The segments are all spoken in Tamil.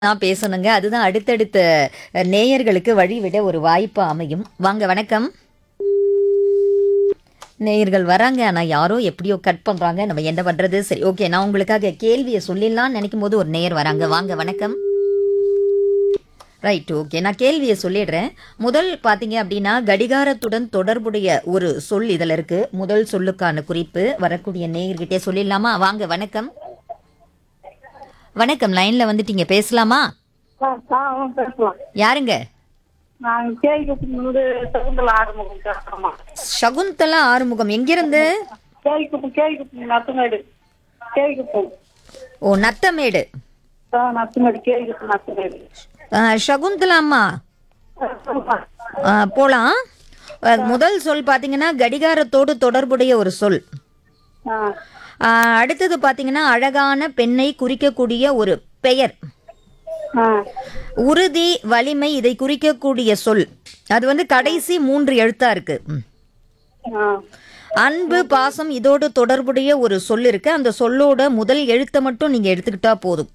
தான் பேசணுங்க அதுதான் அடுத்தடுத்த அஹ், நேயர்களுக்கு வழிவிட ஒரு வாய்ப்பு அமையும் வாங்க வணக்கம் நேயர்கள் வராங்க ஆனால் யாரோ எப்படியோ கட் பண்ணுறாங்க நம்ம என்ன பண்ணுறது சரி ஓகே நான் உங்களுக்காக கேள்வியை சொல்லிடலாம்னு நினைக்கும் போது ஒரு நேயர் வராங்க வாங்க வணக்கம் ரைட் ஓகே நான் கேள்வியை சொல்லிடுறேன் முதல் பார்த்தீங்க அப்படின்னா கடிகாரத்துடன் தொடர்புடைய ஒரு சொல் இதில் இருக்கு முதல் சொல்லுக்கான குறிப்பு வரக்கூடிய நேயர்கிட்டே சொல்லிடலாமா வாங்க வணக்கம் வணக்கம் லைன்ல வந்துட்டீங்க பேசலாமா ஆ, ஆ, ஆ, பேசலாம் யாருங்க நான் கேள்விக்குப்பம் சகுந்தல ஆறுமுகம் பேசுறேம்மா சகுந்தலா ஆறுமுகம் எங்கிருந்து கேள்விக்குப்பம் கேள்விக்குப்பம் நத்துமேடு கேள்விக்குப்பம் ஓ நத்தமேடு ஆ நத்துமேடு கேள்விக்குப்பம் நத்துமேடு ஆ, சகுந்தலா அம்மா ஆ, சொல்லுப்பா. ஆ, போலாம் ஆ, முதல் சொல் பார்த்தீங்கன்னா கடிகாரத்தோடு தொடர்புடைய ஒரு சொல் ஆ ஆ, அடுத்தது பார்த்தீங்கன்னா அழகான பெண்ணை குறிக்கக்கூடிய ஒரு பெயர் ஆ உறுதி வலிமை இதை குறிக்கக்கூடிய சொல் அது வந்து கடைசி மூன்று எழுத்தா இருக்கு ம். ஆ அன்பு பாசம் இதோடு தொடர்புடைய ஒரு சொல் இருக்கு அந்த சொல்லோட முதல் எழுத்தை மட்டும் நீங்க எடுத்துக்கிட்டா போதும்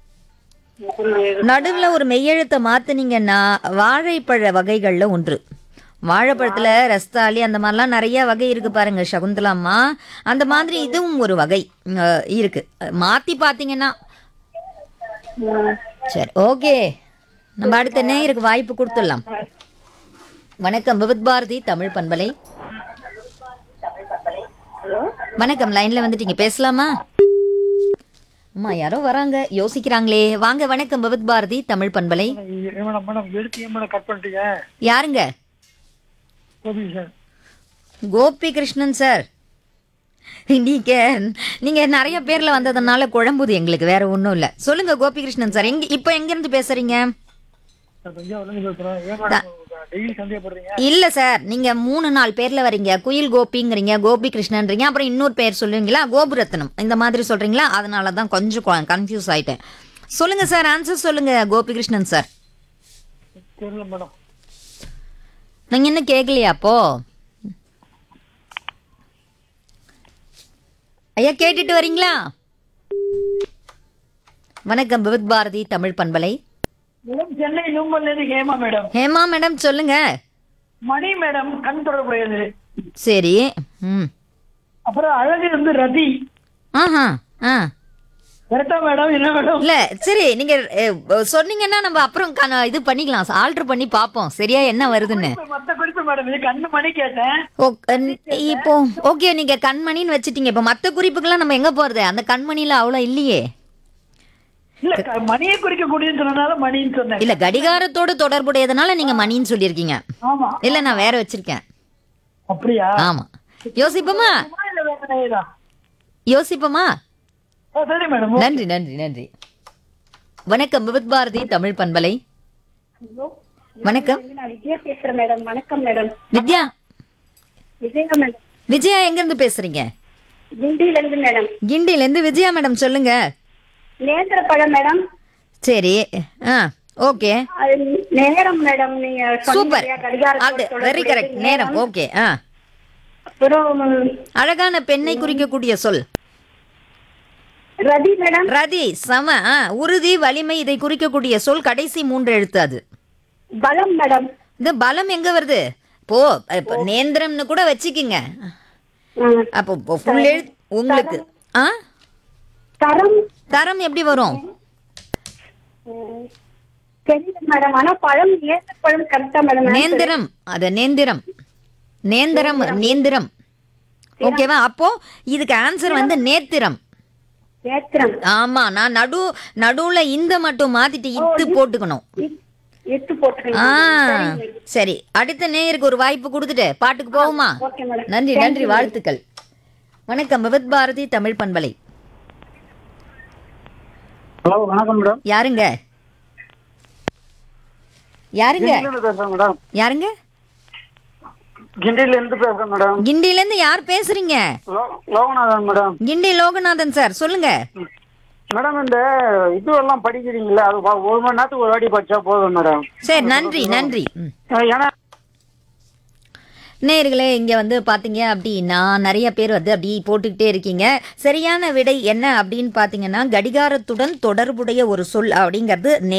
நடுவுல ஒரு மெய்யெழுத்தை மாத்துனீங்கன்னா வாழைப்பழ வகைகள்ல ஒன்று வாழைப்பழத்துல ரஸ்தாளி அந்த மாதிரிலாம் நிறைய வகை இருக்கு பாருங்க சகுந்தலாம்மா அந்த மாதிரி இதுவும் ஒரு வகை அஹ், இருக்கு மாத்தி பாத்தீங்கன்னா ம். சரி ஓகே நம்ம அடுத்த நேயருக்கு வாய்ப்பு கொடுத்துடலாம் வணக்கம் விவித் பாரதி தமிழ் பண்பலை வணக்கம் லைன்ல வந்துட்டீங்க பேசலாமா அம்மா யாரோ வராங்க யோசிக்கிறாங்களே வாங்க வணக்கம் விவித் பாரதி தமிழ் பண்பலை மேடம் மேடம் எடுத்து ஏன் மேடம் கட் பண்ணிட்டீங்க யாருங்க கோபி சார் கோபி கிருஷ்ணன் சார் நீங்க நீங்க நிறைய பேர்ல வந்ததுனால குழம்புது எங்களுக்கு வேற ஒன்றும் இல்லை சொல்லுங்க கோபி கிருஷ்ணன் சார் எங்க இப்போ எங்க இருந்து பேசுறீங்க நான் தஞ்சாவூர்லேருந்து பேசுகிறேன் ஏன் மேடம் டெய்லி சந்தேகப்படுறீங்க இல்ல சார் நீங்க மூணு நாலு பேர்ல வரீங்க குயில் கோபிங்கிறீங்க கோபி கிருஷ்ணன்றீங்க அப்புறம் இன்னொரு பேர் சொல்லுவீங்களா கோபுரத்னம் இந்த மாதிரி சொல்றீங்களா அதனால தான் கொஞ்சம் கன்ஃபியூஸ் ஆயிட்டேன் சொல்லுங்க சார் ஆன்சர் சொல்லுங்க கோபி கிருஷ்ணன் சார் தெரியல மேடம் நீங்க என்ன கேட்கலையா அப்போ ஐயா கேட்டுட்டு வரீங்களா வணக்கம் விவித் பாரதி தமிழ் பண்பலை மேடம் சென்னை நூம்பல்லேருந்து ஹேமா மேடம் ஹேமா மேடம் சொல்லுங்க மணி மேடம் கண் தொடர்புடையது சரி ம் அப்புறம் அழகு வந்து ரதி ஆஹா ஆ கரெக்டா மேடம் என்ன மேடம் இல்ல சரி நீங்க அஹ், சொன்னீங்கன்னா நம்ம அப்புறம் கன- இது பண்ணிக்கலாம் ஆல்டர் பண்ணி பார்ப்போம் சரியா என்ன வருதுன்னு மத்த குறிப்பு மேடம் இது கண்ணு மணி கேட்டேன் ஓ, கண்- இப்போ ஓகே நீங்க கண்மணின்னு வச்சிட்டீங்க இப்போ மத்த குறிப்புக்கெல்லாம் நம்ம எங்க போறது அந்த கண்மணில அவ்வளோ இல்லையே இல்ல க- மணியை குறிக்கக்கூடியன்னு சொன்னதால மணின்னு சொன்னேன் இல்ல கடிகாரத்தோடு தொடர்புடையதுனால நீங்க மணின்னு சொல்லியிருக்கீங்க ஆமா இல்ல நான் வேற வச்சிருக்கேன் அப்படியா ஆமா யோசிப்போமா இல்ல வேற நேரா? யோசிப்போமா ஆ, சரி மேடம் நன்றி நன்றி நன்றி வணக்கம் விவித் பாரதி தமிழ் பண்பலை வணக்கம் நான் விஜயா பேசுறேன் மேடம் வணக்கம் மேடம் வித்யா விஜயா மேடம் விஜயா எங்க இருந்து பேசுறீங்க கிண்டில இருந்து மேடம் கிண்டில இருந்து விஜயா மேடம் சொல்லுங்க நேந்திர பழம் மேடம் சரி ஆ ஓகே அது நேரம் மேடம் நீங்க சொன்னீங்க சூப்பர் இல்லையா, கடிகாரத்தோட அது வெரி தொடர்புடையது கரெக்ட் நேரம் ஓகே ஆ அப்புறம் அழகான பெண்ணை குறிக்கக்கூடிய சொல் ரதி மேடம் ரதி சம ஆ, உறுதி வலிமை இதை குறிக்கக்கூடிய சொல் கடைசி மூன்று எழுத்து அது பலம் மேடம் இந்த பலம் எங்க வருது போ இப்போ நேந்திரம்னு கூட வச்சுக்கிங்க ம். அப்போ ஃபுல் எழுத்து உங்களுக்கு ஆ தரம் தரம் எப்படி வரும் ம், தெரியல மேடம் ஆனா பழம் நேந்திர பழம் கரெக்டா மேடம் நேந்திரம் அது நேந்திரம் நேந்திரம் நேந்திரம் ஓகேவா அப்போ இதுக்கு ஆன்சர் வந்து நேத்திரம் நேத்திரம் ஆமா நான் நடு நடுவுல இந்த மட்டும் மாத்திட்டு இத்து போட்டுக்கணும் இ- எட்டு போட்டுருங்க ஆ சரி அடுத்த நேயருக்கு ஒரு வாய்ப்பு கொடுத்துட்டு பாட்டுக்கு போகுமா ஓகே மேடம் நன்றி நன்றி வாழ்த்துக்கள் வணக்கம் விவித் பாரதி தமிழ் பண்பலை ஹலோ வணக்கம் மேடம் யாருங்க யாருங்க கிண்டிலேருந்து பேசுகிறேன் மேடம் யாருங்க கிண்டிலேருந்து பேசுகிறேன் மேடம் கிண்டில இருந்து யார் பேசுறீங்க லோ லோகநாதன் மேடம் கிண்டி லோகநாதன் சார் சொல்லுங்க மேடம் இந்த இதுவெல்லாம் படிக்கிறீங்களா அது பா- ஒரு மணி நேரத்துக்கு ஒரு வாட்டி படிச்சா போதும் மேடம் சரி நன்றி நன்றி ம். ஏன்னா நேயர்களே இங்கே வந்து பார்த்தீங்க அப்படின்னா நிறைய பேர் வந்து அப்படி போட்டுக்கிட்டே இருக்கீங்க சரியான விடை என்ன அப்படின்னு பார்த்தீங்கன்னா கடிகாரத்துடன் தொடர்புடைய ஒரு சொல் அப்படிங்கிறது நே